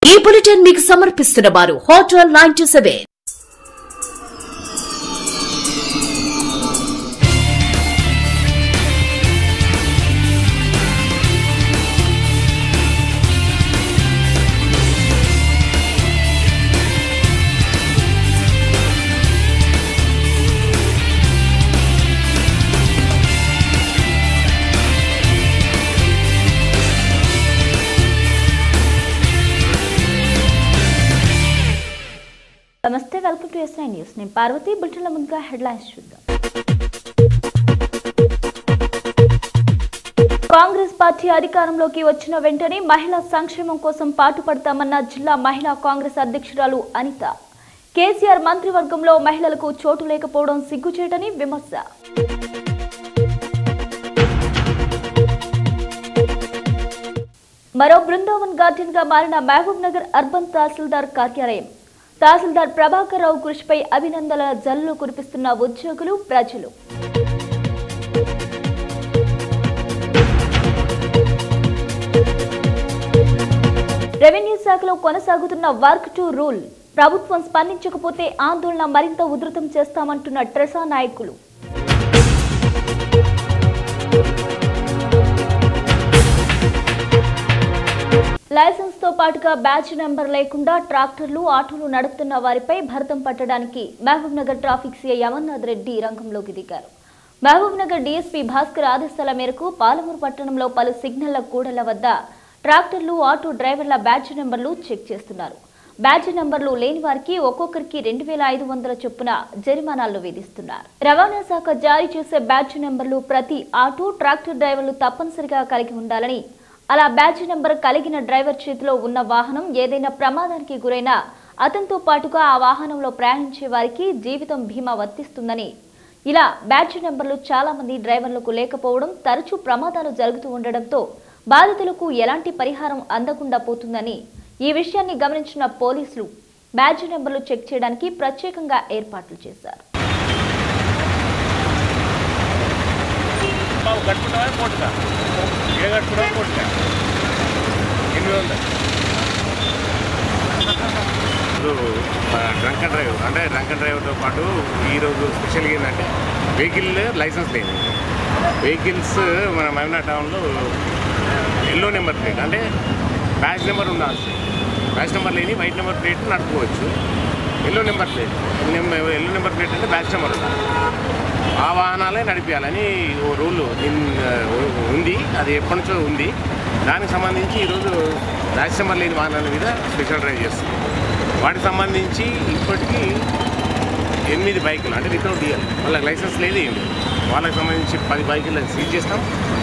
ఈ బులెటిన్ మీకు సమర్పిస్తున్న వారు హోటల్ నైన్టీ సెవెన్ నమస్తే వెల్కమ్ టు ఎస్ న్యూస్ నేను పార్వతి బులెటిన్ల ముందుగా హెడ్లైన్స్ చూద్దాం కాంగ్రెస్ పార్టీ అధికారంలోకి వచ్చిన వెంటనే మహిళా సంక్షేమం కోసం పాటుపడతామన్న జిల్లా మహిళా కాంగ్రెస్ అధ్యక్షురాలు అనిత కేసీఆర్ మంత్రివర్గంలో మహిళలకు చోటు లేకపోవడం సిగ్గుచేటని విమర్శ మరో బృందావన్ గార్డెన్ గా మారిన మహబూబ్ నగర్ అర్బన్ తహసీల్దార్ కార్యాలయం తహసీల్దార్ ప్రభాకర్ రావు కృషిపై అభినందనల జల్లు కురిపిస్తున్న ఉద్యోగులు ప్రజలు రెవెన్యూ శాఖలో కొనసాగుతున్న వర్క్ టు రూల్ ప్రభుత్వం స్పందించకపోతే ఆందోళన మరింత ఉధృతం చేస్తామంటున్న ట్రెసా నాయకులు లైసెన్స్ తో పాటుగా బ్యాచ్ నెంబర్ లేకుండా ట్రాక్టర్లు ఆటోలు నడుపుతున్న వారిపై భరతం పట్టడానికి Mahabubnagar traffic CI Amarnath Reddy రంగంలోకి దిగారు మహబూబ్ నగర్ డీఎస్పీ భాస్కర్ ఆదేశాల మేరకు పాలమూరు పట్టణంలో పలు సిగ్నల్ల కూడళ్ల వద్ద ట్రాక్టర్లు ఆటో డ్రైవర్ల బ్యాచ్ నెంబర్లు చెక్ చేస్తున్నారు బ్యాచ్ నెంబర్లు లేని వారికి ఒక్కొక్కరికి రెండు వేల ఐదు వందల చొప్పున జరిమానాలు విధిస్తున్నారు రవాణా శాఖ జారీ చేసే బ్యాచ్ నెంబర్లు ప్రతి ఆటో ట్రాక్టర్ డ్రైవర్లు తప్పనిసరిగా కలిగి ఉండాలని అలా బ్యాచ్ నెంబర్ కలిగిన డ్రైవర్ చేతిలో ఉన్న వాహనం ఏదైనా ప్రమాదానికి గురైనా అతనితో పాటుగా ఆ వాహనంలో ప్రయాణించే వారికి జీవితం బీమా వర్తిస్తుందని ఇలా బ్యాచ్ నెంబర్లు చాలా మంది డ్రైవర్లకు లేకపోవడం తరచూ ప్రమాదాలు జరుగుతూ ఉండడంతో బాధితులకు ఎలాంటి పరిహారం అందకుండా పోతుందని ఈ విషయాన్ని గమనించిన పోలీసులు బ్యాచ్ నెంబర్లు చెక్ చేయడానికి ప్రత్యేకంగా ఏర్పాట్లు చేశారు బాబు కట్టుకుంటావా కోటుగా ఏ కట్టుకుంటావా కోటుగా ఎనిమిది వందలు డ్రంక్ అండ్ డ్రైవ్ అంటే డ్రంక్ అండ్ డ్రైవ్తో పాటు ఈరోజు స్పెషల్గా ఏంటంటే వెహికల్ లైసెన్స్ లేదు వెహికల్స్ మన మహిళా టౌన్లో ఎల్లో నెంబర్ ప్లేట్ అంటే బ్యాచ్ నెంబర్ ఉండాల్సి బ్యాచ్ నెంబర్ లేని వైట్ నెంబర్ ప్లేట్ నడుపుకోవచ్చు yellow number plate yellow number plate అంటే బ్యాచ్ నెంబర్ ఉండాలి ఆ వాహనాలే నడిపించాలని ఓ రూల్ ఇన్- ఉంది అది ఎప్పటి నుంచో ఉంది దానికి సంబంధించి ఈరోజు బ్యాచ్ నెంబర్ లేని వాహనాల మీద స్పెషల్ డ్రైవ్ చేస్తుంది వాటికి సంబంధించి ఇప్పటికీ ఎనిమిది బైకులు అంటే వితౌట్ డిఎల్ వాళ్ళకి లైసెన్స్ లేదు ఏం లేదు వాళ్ళకి సంబంధించి పది బైకులు సీజ్ చేస్తాం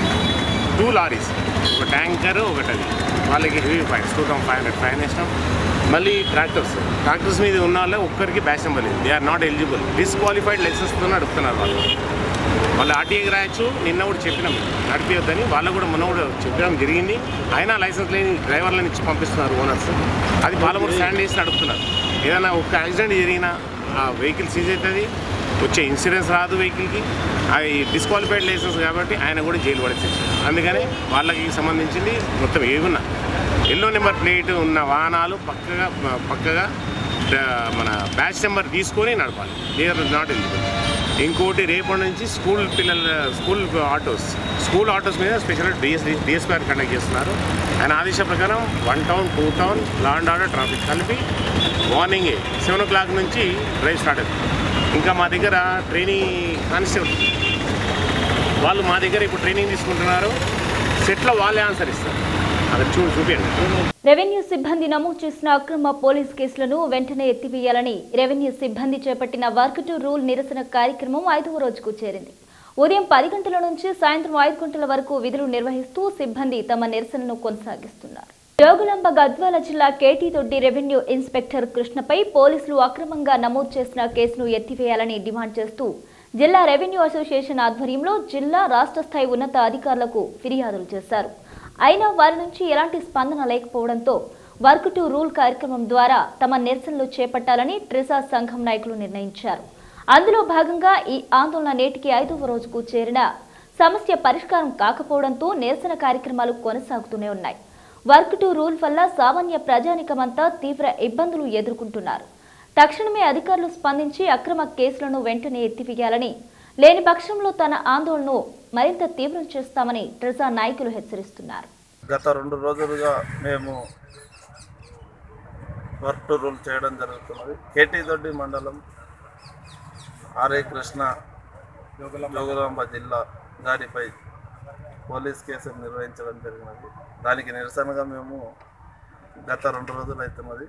టూ లారీస్ ఒక ట్యాంకర్ ఒకటి అది వాళ్ళకి heavy fines two thousand five hundred fine వేస్తాం మళ్ళీ ట్రాక్టర్స్ ట్రాక్టర్స్ మీద ఉన్న వాళ్ళే ఒక్కరికి బ్యాచ్ నెంబర్ లేదు they are not eligible disqualified లైసెన్స్తో నడుపుతున్నారు వాళ్ళు వాళ్ళు ఆర్టీఏకి రాయొచ్చు నిన్న కూడా చెప్పినాం నడిపించొద్దని వాళ్ళు కూడా మొన్న కూడా చెప్పడం జరిగింది అయినా లైసెన్స్ లేని డ్రైవర్లను ఇచ్చి పంపిస్తున్నారు ఓనర్స్ అది వాళ్ళు కూడా స్టాండ్ చేసి నడుపుతున్నారు ఏదైనా ఒక యాక్సిడెంట్ జరిగినా ఆ వెహికల్ సీజ్ అవుతుంది వచ్చే ఇన్సూరెన్స్ రాదు వెహికల్కి అది డిస్క్వాలిఫైడ్ లైసెన్స్ కాబట్టి ఆయన కూడా జైలు పడేసి అందుకని వాళ్ళకి సంబంధించింది మొత్తం ఏమున్నా ఎల్లో నెంబర్ ప్లేట్ ఉన్న వాహనాలు పక్కగా పక్కగా డ- మన బ్యాచ్ నెంబర్ తీసుకొని నడపాలి దే ఆర్ నాట్ ఎలిజిబుల్ ఇంకోటి రేపటి నుంచి స్కూల్ పిల్లల స్కూల్ ఆటోస్ స్కూల్ ఆటోస్ మీద స్పెషల్ డిఎస్ డిఎస్పీఆర్ కండక్ట్ చేస్తున్నారు ఆయన ఆదేశ ప్రకారం one town two town law and order traffic కలిపి మార్నింగే సెవెన్ ఓ క్లాక్ నుంచి డ్రైవ్ స్టార్ట్ అవుతుంది ఇంకా మా దగ్గర ట్రైనింగ్ కానిస్టేబుల్ వాళ్ళు మా దగ్గర ఇప్పుడు ట్రైనింగ్ తీసుకుంటున్నారు సెట్లో వాళ్ళే ఆన్సర్ ఇస్తారు అది చూ చూపించండి రెవెన్యూ సిబ్బంది నమోదు చేసిన అక్రమ పోలీస్ కేసులను వెంటనే ఎత్తివేయాలని రెవెన్యూ సిబ్బంది చేపట్టిన వర్క్ టు రూల్ నిరసన కార్యక్రమం ఐదవ రోజుకు చేరింది ఉదయం పది గంటల నుంచి సాయంత్రం ఐదు గంటల వరకు విధులు నిర్వహిస్తూ సిబ్బంది తమ నిరసనను కొనసాగిస్తున్నారు జోగులాంబ గద్వాల జిల్లా కేటీ దొడ్డి రెవెన్యూ ఇన్స్పెక్టర్ కృష్ణపై పోలీసులు అక్రమంగా నమోదు చేసిన కేసును ఎత్తివేయాలని డిమాండ్ చేస్తూ జిల్లా రెవెన్యూ అసోసియేషన్ ఆధ్వర్యంలో జిల్లా రాష్ట్ర స్థాయి ఉన్నత అధికారులకు ఫిర్యాదులు చేశారు అయినా వారి నుంచి ఎలాంటి స్పందన లేకపోవడంతో వర్క్ టు రూల్ కార్యక్రమం ద్వారా తమ నిరసనలు చేపట్టాలని ట్రిసా సంఘం నాయకులు నిర్ణయించారు అందులో భాగంగా ఈ ఆందోళన నేటికి ఐదవ రోజుకు చేరిన సమస్య పరిష్కారం కాకపోవడంతో నిరసన కార్యక్రమాలు కొనసాగుతూనే ఉన్నాయి వర్క్ టు రూల్ వల్ల సామాన్య ప్రజానికమంతా తీవ్ర ఇబ్బందులు ఎదుర్కొంటున్నారు తక్షణమే అధికారులు స్పందించి అక్రమ కేసులను వెంటనే ఎత్తివేయాలని లేని పక్షంలో తన ఆందోళనను మరింత తీవ్రం చేస్తామని ట్రెజా నాయకులు హెచ్చరిస్తున్నారు గత రెండు రోజులుగా మేము వర్క్ టు రూల్ చేయడం జరుగుతున్నది కేటీ దొడ్డి మండలం ఆర్ఏ కృష్ణ జోగులాంబ జిల్లా గాడిపై పోలీస్ కేసు నిర్వహించడం జరిగినది దానికి నిరసనగా మేము గత రెండు రోజులు అవుతున్నది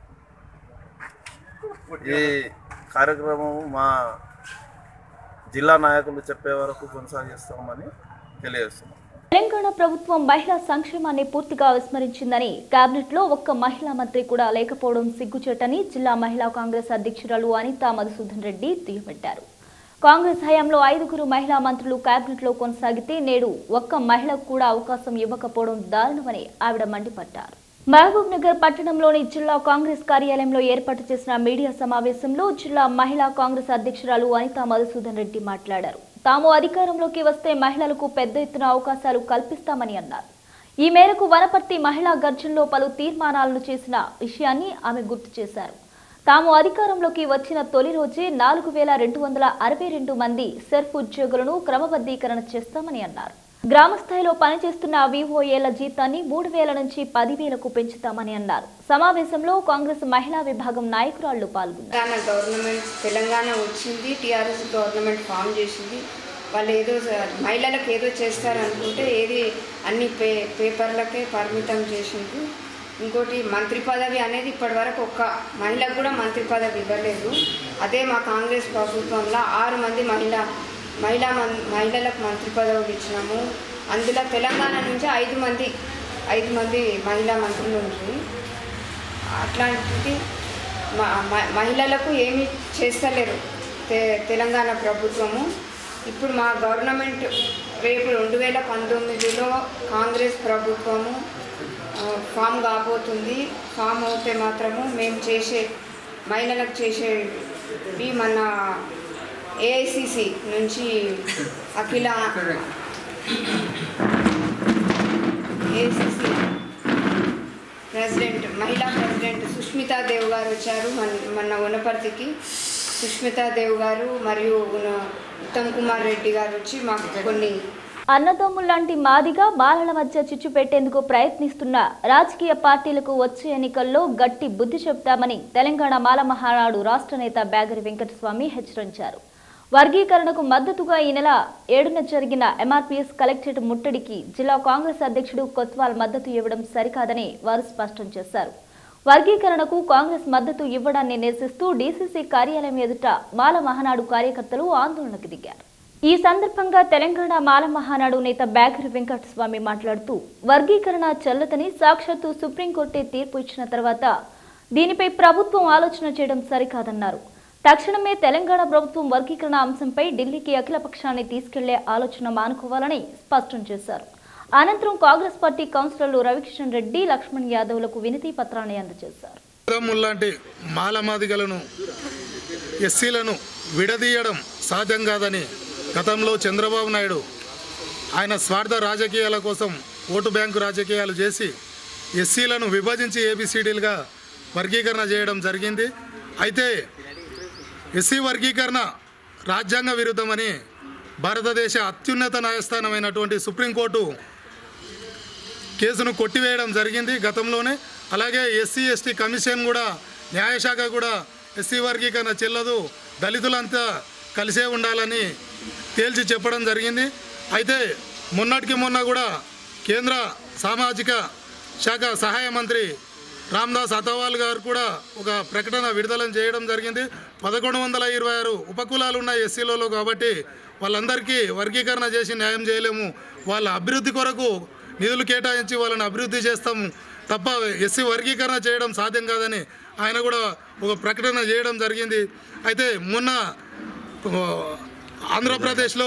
ఈ కార్యక్రమం మా జిల్లా నాయకులు చెప్పే వరకు కొనసాగిస్తామని తెలియజేస్తున్నాం తెలంగాణ ప్రభుత్వం మహిళా సంక్షేమాన్ని పూర్తిగా విస్మరించిందని కేబినెట్ లో ఒక్క మహిళా మంత్రి కూడా లేకపోవడం సిగ్గుచేటని జిల్లా మహిళా కాంగ్రెస్ అధ్యక్షురాలు అనితా మధుసూదన్ రెడ్డి దుయ్యబట్టారు కాంగ్రెస్ హయాంలో ఐదుగురు మహిళా మంత్రులు కేబినెట్ లో కొనసాగితే నేడు ఒక్క మహిళకు కూడా అవకాశం ఇవ్వకపోవడం దారుణమని ఆవిడ మండిపడ్డారు మహబూబ్ నగర్ పట్టణంలోని జిల్లా కాంగ్రెస్ కార్యాలయంలో ఏర్పాటు చేసిన మీడియా సమావేశంలో జిల్లా మహిళా కాంగ్రెస్ అధ్యక్షురాలు అనితా మధుసూదన్ రెడ్డి మాట్లాడారు తాము అధికారంలోకి వస్తే మహిళలకు పెద్ద ఎత్తున అవకాశాలు కల్పిస్తామని అన్నారు ఈ మేరకు వనపర్తి మహిళా గర్జన్లో పలు తీర్మానాలను చేసిన విషయాన్ని ఆమె గుర్తు చేశారు తాము అధికారంలోకి వచ్చిన తొలి రోజే నాలుగు వేల రెండు వందల అరవై రెండు మంది సెర్ఫ్ ఉద్యోగులను క్రమబద్ధీకరణ చేస్తామని అన్నారు గ్రామ స్థాయిలో పనిచేస్తున్న వివోఏల జీతాన్ని మూడు వేల నుంచి పదివేలకు పెంచుతామని అన్నారు సమావేశంలో కాంగ్రెస్ మహిళా విభాగం నాయకురాళ్లు పాల్గొన్నారు తెలంగాణ గవర్నమెంట్ తెలంగాణ వచ్చింది టీఆర్ఎస్ గవర్నమెంట్ ఫామ్ చేసింది వాళ్ళు ఏదో స- మహిళలకు ఏదో చేస్తారనుకుంటే ఏది అన్ని పే పేపర్లకే పరిమితం చేసింది ఇంకోటి మంత్రి పదవి అనేది ఇప్పటివరకు ఒక్క మహిళకు కూడా మంత్రి పదవి ఇవ్వలేదు అదే మా కాంగ్రెస్ ప్రభుత్వంలో ఆరు మంది మహిళ మహిళా మన్ మహిళలకు మంత్రి పదవులు ఇచ్చినాము అందులో తెలంగాణ నుంచి ఐదు మంది ఐదు మంది మహిళా మంత్రులు ఉంటారు అట్లాంటిది మ- మ- మహిళలకు ఏమీ చేస్తలేరు తె తెలంగాణ ప్రభుత్వము ఇప్పుడు మా గవర్నమెంట్ రేపు రెండు వేల పంతొమ్మిదిలో కాంగ్రెస్ ప్రభుత్వము ఆ, ఫామ్ కాబోతుంది ఫామ్ అవుతే మాత్రము మేము చేసే మహిళలకు చేసేవి మన ఏఐసిసి నుంచి అఖిల ఏఐసిసి ప్రెసిడెంట్ మహిళా ప్రెసిడెంట్ సుష్మితా దేవ్ గారు వచ్చారు మన మన వనపర్తికి సుష్మితా దేవ్ గారు మరియు ఉన్న- ఉత్తమ్ కుమార్ రెడ్డి గారు వచ్చి మాకు కొన్ని అన్నదమ్ముల్లాంటి మాదిగా బాలల మధ్య చిచ్చు పెట్టేందుకు ప్రయత్నిస్తున్న రాజకీయ పార్టీలకు వచ్చే ఎన్నికల్లో గట్టి బుద్ధి చెప్తామని తెలంగాణ మాల మహానాడు రాష్ట్ర నేత బ్యాగరి వెంకటస్వామి హెచ్చరించారు వర్గీకరణకు మద్దతుగా ఈ నెల ఏడున జరిగిన ఎంఆర్పీఎస్ కలెక్టరేట్ ముట్టడికి జిల్లా కాంగ్రెస్ అధ్యక్షుడు కొత్వాల్ మద్దతు ఇవ్వడం సరికాదని వారు స్పష్టం చేశారు వర్గీకరణకు కాంగ్రెస్ మద్దతు ఇవ్వడాన్ని నిరసిస్తూ డీసీసీ కార్యాలయం ఎదుట మాల మహానాడు కార్యకర్తలు ఆందోళనకు దిగారు ఈ సందర్భంగా తెలంగాణ మాల మహానాడు నేత బ్యాగరి వెంకటస్వామి మాట్లాడుతూ వర్గీకరణ చెల్లదని సాక్షాత్తు సుప్రీంకోర్టే తీర్పు ఇచ్చిన తర్వాత దీనిపై ప్రభుత్వం ఆలోచన చేయడం సరికాదన్నారు తక్షణమే తెలంగాణ ప్రభుత్వం వర్గీకరణ అంశంపై ఢిల్లీకి అఖిలపక్షాన్ని తీసుకెళ్లే ఆలోచన మానుకోవాలని స్పష్టం చేశారు అనంతరం కాంగ్రెస్ పార్టీ కౌన్సిలర్లు రవికిషన్ రెడ్డి లక్ష్మణ్ యాదవ్లకు వినతి పత్రాన్ని అందజేశారు లాంటి మాలమాదిగలను ఎస్సీలను విడదీయడం సాధ్యం కాదని గతంలో చంద్రబాబు నాయుడు ఆయన స్వార్థ రాజకీయాల కోసం ఓటు బ్యాంకు రాజకీయాలు చేసి ఎస్సీలను విభజించి ఏబిసిడీలుగా వర్గీకరణ చేయడం జరిగింది అయితే ఎస్సీ వర్గీకరణ రాజ్యాంగ విరుద్ధమని భారతదేశ అత్యున్నత న్యాయస్థానమైనటువంటి సుప్రీంకోర్టు కేసును కొట్టివేయడం జరిగింది గతంలోనే అలాగే ఎస్సీ ఎస్టీ కమిషన్ కూడా న్యాయశాఖ కూడా ఎస్సీ వర్గీకరణ చెల్లదు దళితులంతా కలిసే ఉండాలని తేల్చి చెప్పడం జరిగింది అయితే మొన్నటికి మొన్న కూడా కేంద్ర సామాజిక శాఖ సహాయ మంత్రి రామ్దాస్ అథవాల్ గారు కూడా ఒక ప్రకటన విడుదల చేయడం జరిగింది పదకొండు వందల ఇరవై ఆరు ఉపకులాలు ఉన్న ఎస్సీలలో కాబట్టి వాళ్ళందరికీ వర్గీకరణ చేసి న్యాయం చేయలేము వాళ్ళ అభివృద్ధి కొరకు నిధులు కేటాయించి వాళ్ళని అభివృద్ధి చేస్తాము తప్ప ఎస్సీ వర్గీకరణ చేయడం సాధ్యం కాదని ఆయన కూడా ఒక ప్రకటన చేయడం జరిగింది అయితే మొన్న ఆ, ఆంధ్రప్రదేశ్లో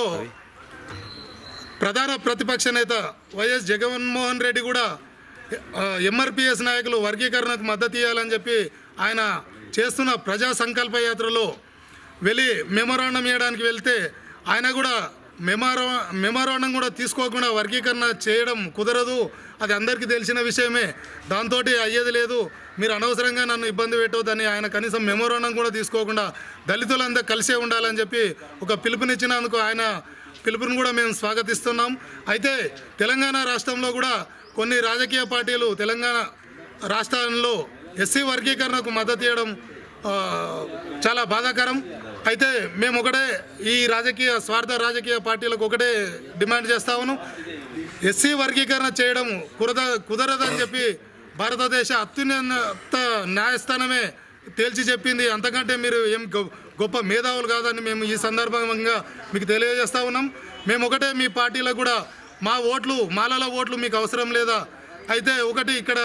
ప్రధాన ప్రతిపక్ష నేత వైఎస్ జగన్మోహన్ రెడ్డి కూడా ఎంఆర్పిఎస్ నాయకులు వర్గీకరణకు మద్దతు ఇవ్వాలని చెప్పి ఆయన చేస్తున్న ప్రజా సంకల్ప యాత్రలో వెళ్ళి మెమోరాండం ఇవ్వడానికి వెళ్తే ఆయన కూడా మెమారో మెమోరాండం కూడా తీసుకోకుండా వర్గీకరణ చేయడం కుదరదు అది అందరికీ తెలిసిన విషయమే దాంతో అయ్యేది లేదు మీరు అనవసరంగా నన్ను ఇబ్బంది పెట్టవద్దని ఆయన కనీసం మెమోరాండం కూడా తీసుకోకుండా దళితులంతా కలిసే ఉండాలని చెప్పి ఒక పిలుపునిచ్చినందుకు ఆయన పిలుపుని కూడా మేము స్వాగతిస్తున్నాం అయితే తెలంగాణ రాష్ట్రంలో కూడా కొన్ని రాజకీయ పార్టీలు తెలంగాణ రాష్ట్రంలో ఎస్సీ వర్గీకరణకు మద్దతు ఇవ్వడం ఆ, చాలా బాధాకరం అయితే మేము ఒకటే ఈ రాజకీయ స్వార్థ రాజకీయ పార్టీలకు ఒకటే డిమాండ్ చేస్తా ఉన్నాం ఎస్సీ వర్గీకరణ చేయడం కుదర కుదరదని చెప్పి భారతదేశ అత్యున్నత న్యాయస్థానమే తేల్చి చెప్పింది అంతకంటే మీరు ఏం గొ- గొప్ప మేధావులు కాదని మేము ఈ సందర్భంగా మీకు తెలియజేస్తా ఉన్నాం మేము ఒకటే మీ పార్టీలకు కూడా మా ఓట్లు మాలల ఓట్లు మీకు అవసరం లేదా అయితే ఒకటి ఇక్కడ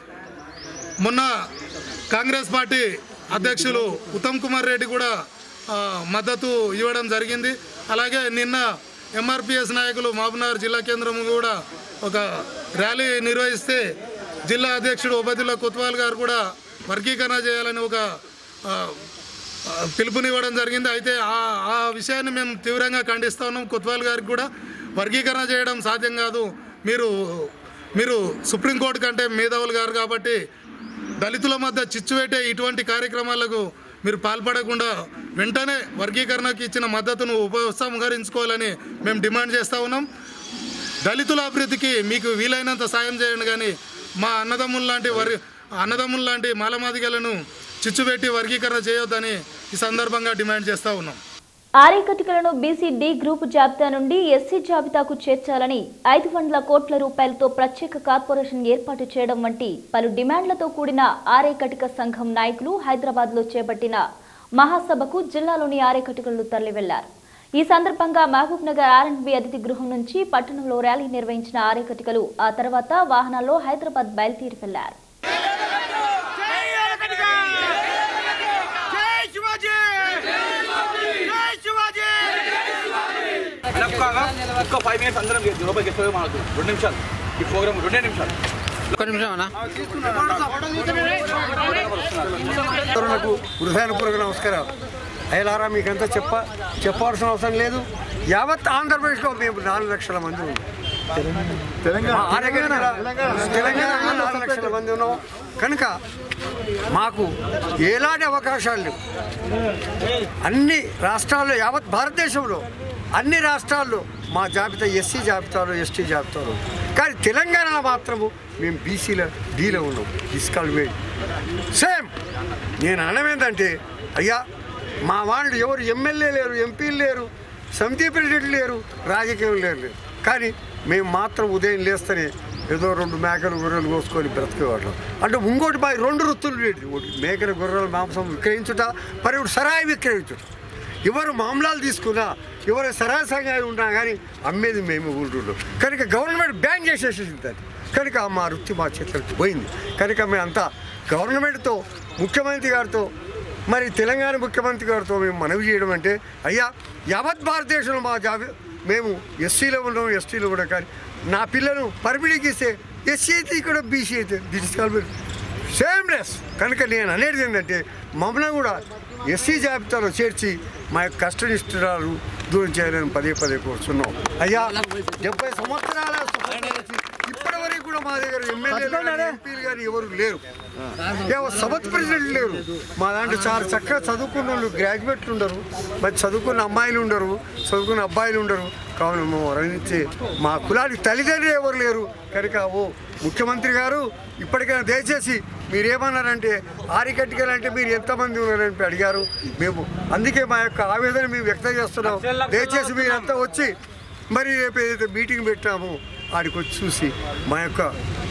మొన్న కాంగ్రెస్ పార్టీ అధ్యక్షులు ఉత్తమ్ కుమార్ రెడ్డి కూడా ఆ, మద్దతు ఇవ్వడం జరిగింది అలాగే నిన్న ఎంఆర్పిఎస్ నాయకులు మహబూబ్నగర్ జిల్లా కేంద్రం కూడా ఒక ర్యాలీ నిర్వహిస్తే జిల్లా అధ్యక్షుడు ఉబదుల్లా కొత్వాల్ గారు కూడా వర్గీకరణ చేయాలని ఒక ఆ, ఆ, పిలుపునివ్వడం జరిగింది అయితే ఆ ఆ విషయాన్ని మేము తీవ్రంగా ఖండిస్తా ఉన్నాం కొత్వాల్ గారికి కూడా వర్గీకరణ చేయడం సాధ్యం కాదు మీరు మీరు సుప్రీంకోర్టు కంటే మేధావులు గారు కాబట్టి దళితుల మధ్య చిచ్చు పెట్టే ఇటువంటి కార్యక్రమాలకు మీరు పాల్పడకుండా వెంటనే వర్గీకరణకు ఇచ్చిన మద్దతును ఉపసంహరించుకోవాలని మేము డిమాండ్ చేస్తూ ఉన్నాం దళితుల అభివృద్ధికి మీకు వీలైనంత సాయం చేయండి కానీ మా అన్నదమ్ముల లాంటి వర్ అన్నదమ్ముల లాంటి మాలమాదిగలను చిచ్చుపెట్టి వర్గీకరణ చేయొద్దని ఈ సందర్భంగా డిమాండ్ చేస్తూ ఉన్నాం ఆర్యకటికలను బీసీ డి గ్రూపు జాబితా నుండి ఎస్సీ జాబితాకు చేర్చాలని ఐదు వందల కోట్ల రూపాయలతో ప్రత్యేక కార్పొరేషన్ ఏర్పాటు చేయడం వంటి పలు డిమాండ్లతో కూడిన ఆర్యకటిక సంఘం నాయకులు హైదరాబాద్లో చేపట్టిన మహాసభకు జిల్లాలోని ఆర్యకటికలు తరలి వెళ్లారు ఈ సందర్భంగా మహబూబ్ నగర్ ఆర్ఎండ్బి అతిథి గృహం నుంచి పట్టణంలో ర్యాలీ నిర్వహించిన ఆర్యకటికలు ఆ తర్వాత వాహనాల్లో హైదరాబాద్ బయలుదేరి వెళ్లారు లక్కాగా ఒక్క ఫైవ్ మినిట్స్ అందరం చేద్దాం లోపలికి ఎక్కువ మనకు రెండు నిమిషాలు ఈ ప్రోగ్రామ్ రెండే నిమిషాలు ఒక్క నిమిషం అన్నా సోదరులకు హృదయపూర్వక నమస్కారం అయ్యలారా మీకంతా చెప్ప చెప్పాల్సిన అవసరం లేదు యావత్ ఆంధ్రప్రదేశ్లో మేము నాలుగు లక్షల మంది ఉన్నాం తెలంగాణ తెలంగాణలో నాలుగు లక్షల మంది ఉన్నాం కనుక మాకు ఎలాంటి అవకాశాలు లేవు అన్ని రాష్ట్రాల్లో యావత్ భారతదేశంలో అన్ని రాష్ట్రాల్లో మా జాబితా ఎస్సీ జాబితాలో ఎస్టీ జాబితాలో కానీ తెలంగాణలో మాత్రము మేము బీసీల డీలో ఉన్నాం డిస్కాల్వేట్ సేమ్ నేను అనడం ఏంటంటే అయ్యా మా వాళ్ళు ఎవరు ఎమ్మెల్యే లేరు ఎంపీలు లేరు సమితి ప్రెసిడెంట్ లేరు రాజకీయం లేరు లేరు కానీ మేము మాత్రం ఉదయం లేస్తేనే ఏదో రెండు మేకలు గొర్రెలు కోసుకొని బ్రతికేవాళ్ళం అంటే ఇంకోటి మా రెండు వృత్తులు ఉండేవి. ఒకటి మేకల గొర్రెల మాంసం విక్రయించుట మరి ఒకటి సరాయి విక్రయించుట ఎవరు మామలాలు తీసుకున్నా ఎవరు సరాసంగా ఉన్నా కానీ అమ్మేది మేము ఊళ్ళో కనుక గవర్నమెంట్ బ్యాన్ చేసేసింది దాన్ని కనుక మా వృత్తి మా చేతులకు పోయింది కనుక మేమంతా గవర్నమెంట్తో ముఖ్యమంత్రి గారితో మరి తెలంగాణ ముఖ్యమంత్రి గారితో మేము మనవి చేయడం అంటే అయ్యా యావత్ భారతదేశంలో మా జాబి మేము ఎస్సీలో ఉన్నాం ఎస్టీలో కూడా కానీ నా పిల్లలు పర్మిడికి ఇస్తే ఎస్సీ అయితే ఇక్కడ బీసీ అయితే దిస్ సేమ్ లెస్ కనుక నేను అనేది ఏంటంటే మమ్మల్ని కూడా ఎస్సీ జాబితాలో చేర్చి మా యొక్క కష్టనిష్ఠురాలు దూరం చేయాలని పదే పదే కోరుతున్నాం అయ్యా డెబ్బై సంవత్సరాల స్వతంత్రం వచ్చి ఇప్పటి వరకు కూడా మా దగ్గర ఎమ్మెల్యేలు ఎంపీలు కానీ ఎవరు లేరు ఎవరు సభత్ ప్రెసిడెంట్ లేరు మా దాంట్లో చాలా చక్కగా చదువుకున్న వాళ్ళు గ్రాడ్యుయేట్లు ఉండరు మరి చదువుకున్న అమ్మాయిలు ఉండరు చదువుకున్న అబ్బాయిలు ఉండరు కావున మేము వర్ణించే మా కులానికి తల్లిదండ్రులు ఎవరు లేరు కనుక ఓ ముఖ్యమంత్రి గారు ఇప్పటికైనా దయచేసి మీరేమన్నారంటే ఆరికట్టికలంటే మీరు ఎంతమంది ఉన్నారని అడిగారు మేము అందుకే మా యొక్క ఆవేదన మేము వ్యక్తం చేస్తున్నాం దయచేసి మీరంతా వచ్చి మరి రేపు ఏదైతే మీటింగ్ పెట్టామో ఆడికి వచ్చి చూసి మా యొక్క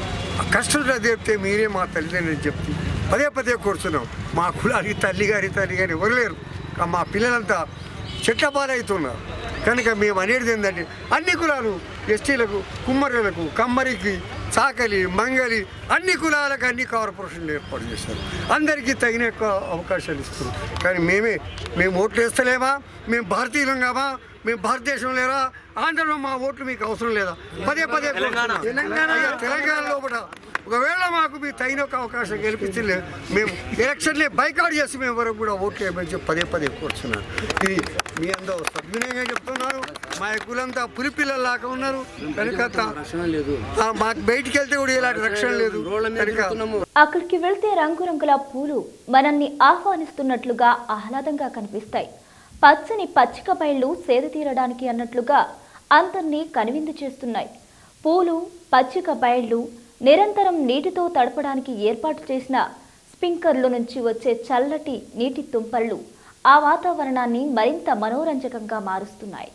కష్టం చెప్తే మీరే మా తల్లిదండ్రులు చెప్తే పదే పదే కూర్చున్నాం మా కులానికి తల్లి గారి తల్లి గారి ఎవరు లేరు కా- మా పిల్లలంతా చెట్ల పాలవుతున్నారు కనుక మేము అనేది ఏంటంటే అన్ని కులాలు ఎస్టీలకు కుమ్మరులకు కమ్మరికి చాకలి మంగలి అన్ని కులాలకు అన్ని కార్పొరేషన్లు ఏర్పాటు చేశారు అందరికీ తగిన యొక్క అవకాశాలు ఇస్తారు కానీ మేమే మేము ఓట్లు వేస్తలేమా మేము భారతీయులం కామా మేము భారతదేశం లేరా ఆంధ్రలో మా ఓట్లు మీకు అవసరం లేదా పదే పదే తెలంగాణ అయ్యా, తెలంగాణ లోపల ఒకవేళ మాకు మీ తగిన ఒక అవకాశం కల్పించలే మేము ఎలక్షన్లే బైకాట్ చేసి మేము వరకు కూడా ఓట్లు వేయమని చెప్పి పదే పదే కూర్చున్నాను ఇది మీ అందరూ సద్వినయంగా చెప్తున్నారు మా ఎక్కులంతా పులి పిల్లలాగా ఉన్నారు కనుక రక్షణ లేదు మాకు బయటికి వెళ్తే కూడా ఇలాంటి రక్షణ లేదు కనుక అక్కడికి వెళ్తే రంగురంగుల పూలు మనల్ని ఆహ్వానిస్తున్నట్లుగా ఆహ్లాదంగా కనిపిస్తాయి పచ్చని పచ్చిక బయళ్ళు సేద తీరడానికి అన్నట్లుగా అందరినీ కనువిందు చేస్తున్నాయి పూలు పచ్చిక బయళ్ళు నిరంతరం నీటితో తడపడానికి ఏర్పాటు చేసిన స్ప్రింకర్ల నుంచి వచ్చే చల్లటి నీటి తుంపర్లు ఆ వాతావరణాన్ని మరింత మనోరంజకంగా మారుస్తున్నాయి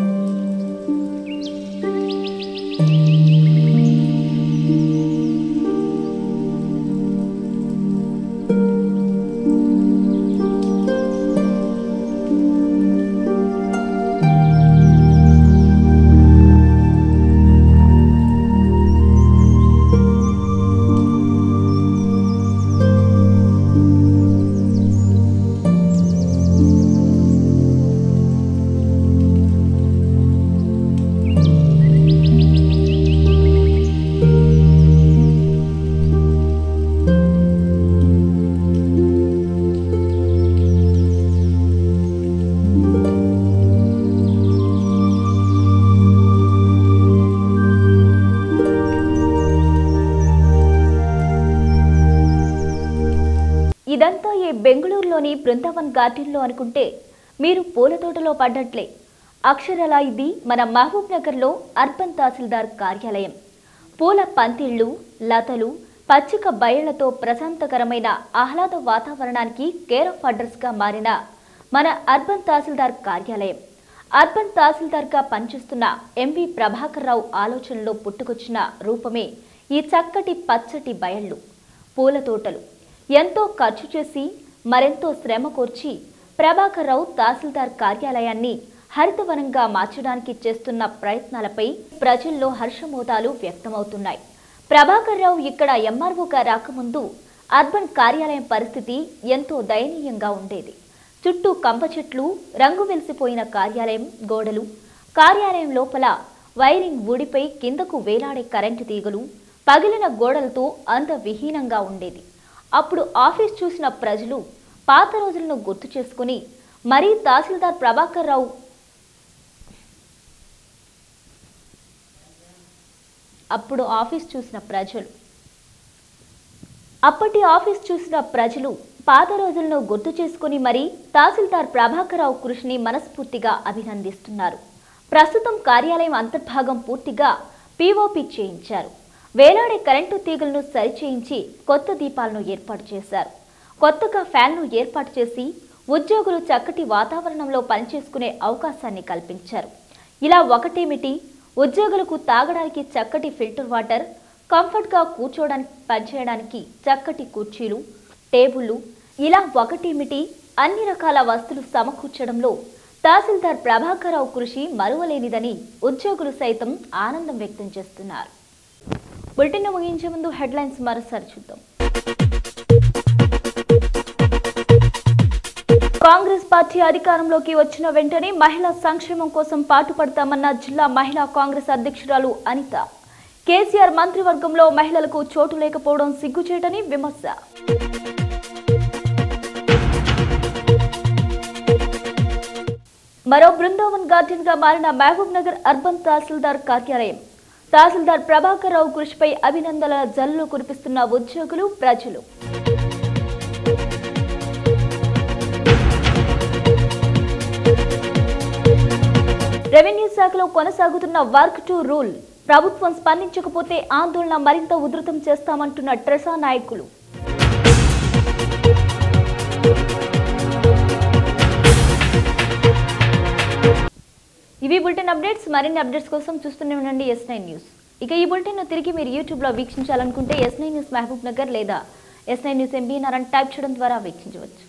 ఇదంతా ఈ బెంగళూరులోని బృందావన్ గార్డెన్లో అనుకుంటే మీరు పూల తోటలో పడ్డట్లే అక్షరాలా ఇది మన మహబూబ్ నగర్లో అర్బన్ తహసీల్దార్ కార్యాలయం పూల పందిళ్ళు లతలు పచ్చిక బయళ్లతో ప్రశాంతకరమైన ఆహ్లాద వాతావరణానికి కేర్ ఆఫ్ అడ్రస్గా మారిన మన అర్బన్ తహసీల్దార్ కార్యాలయం అర్బన్ తహసీల్దార్గా పనిచేస్తున్న ఎంవి ప్రభాకర్ రావు ఆలోచనలో పుట్టుకొచ్చిన రూపమే ఈ చక్కటి పచ్చటి బయళ్ళు పూల తోటలు ఎంతో ఖర్చు చేసి మరెంతో శ్రమ కోర్చి ప్రభాకర్ రావు తహసీల్దార్ కార్యాలయాన్ని హరితవనంగా మార్చడానికి చేస్తున్న ప్రయత్నాలపై ప్రజల్లో హర్షమోతాలు వ్యక్తమవుతున్నాయి ప్రభాకర్ రావు ఇక్కడ ఎంఆర్ఓగా రాకముందు అర్బన్ కార్యాలయం పరిస్థితి ఎంతో దయనీయంగా ఉండేది చుట్టూ కంప చెట్లు రంగు వెలిసిపోయిన కార్యాలయం గోడలు కార్యాలయం లోపల వైరింగ్ ఊడిపై కిందకు వేలాడే కరెంటు తీగలు పగిలిన గోడలతో అందవిహీనంగా ఉండేది అప్పుడు ఆఫీస్ చూసిన ప్రజలు పాత రోజులను గుర్తు చేసుకుని మరీ తహసీల్దార్ ప్రభాకర్ రావు అప్పుడు ఆఫీస్ చూసిన ప్రజలు అప్పటి ఆఫీస్ చూసిన ప్రజలు పాత రోజులను గుర్తు చేసుకుని మరీ తహసీల్దార్ ప్రభాకర్ రావు కృషిని మనస్ఫూర్తిగా అభినందిస్తున్నారు ప్రస్తుతం కార్యాలయం అంతర్భాగం పూర్తిగా పీఓపీ చేయించారు వేలాడే కరెంటు తీగలను సరిచేయించి కొత్త దీపాలను ఏర్పాటు చేశారు కొత్తగా ఫ్యాన్లు ఏర్పాటు చేసి ఉద్యోగులు చక్కటి వాతావరణంలో పనిచేసుకునే అవకాశాన్ని కల్పించారు ఇలా ఒకటేమిటి ఉద్యోగులకు తాగడానికి చక్కటి ఫిల్టర్ వాటర్ కంఫర్ట్గా కూర్చోడానికి పనిచేయడానికి చక్కటి కుర్చీలు టేబుళ్లు ఇలా ఒకటేమిటి అన్ని రకాల వస్తువులు సమకూర్చడంలో తహసీల్దార్ ప్రభాకరరావు కృషి మరువలేనిదని ఉద్యోగులు సైతం ఆనందం వ్యక్తం చేస్తున్నారు బులెటిన్ ముగించే ముందు హెడ్లైన్స్ మరోసారి చూద్దాం కాంగ్రెస్ పార్టీ అధికారంలోకి వచ్చిన వెంటనే మహిళా సంక్షేమం కోసం పాటుపడతామన్న జిల్లా మహిళా కాంగ్రెస్ అధ్యక్షురాలు అనిత కేసీఆర్ మంత్రివర్గంలో మహిళలకు చోటు లేకపోవడం సిగ్గుచేటని విమర్శ మరో బృందావన్ గార్డెన్ గా మారిన మహబూబ్ నగర్ అర్బన్ తహసీల్దార్ కార్యాలయం తహసీల్దార్ ప్రభాకర్ రావు కృషిపై అభినందనల జల్లు కురిపిస్తున్న ఉద్యోగులు ప్రజలు రెవెన్యూ శాఖలో కొనసాగుతున్న వర్క్ టు రూల్ ప్రభుత్వం స్పందించకపోతే ఆందోళన మరింత ఉధృతం చేస్తామంటున్న ట్రెసా నాయకులు ఇవి బులెటిన్ అప్డేట్స్ మరిన్ని అప్డేట్స్ కోసం చూస్తూనే ఉండండి ఎస్ నైన్ న్యూస్ ఇక ఈ బులెటిన్ తిరిగి మీరు యూట్యూబ్లో వీక్షించాలనుకుంటే S nine news Mahabubnagar లేదా S nine news MB Narayana type చేయడం ద్వారా వీక్షించవచ్చు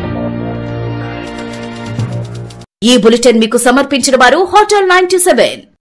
ఈ బులెటిన్ మీకు సమర్పించిన వారు హోటల్ నైన్టీ సెవెన్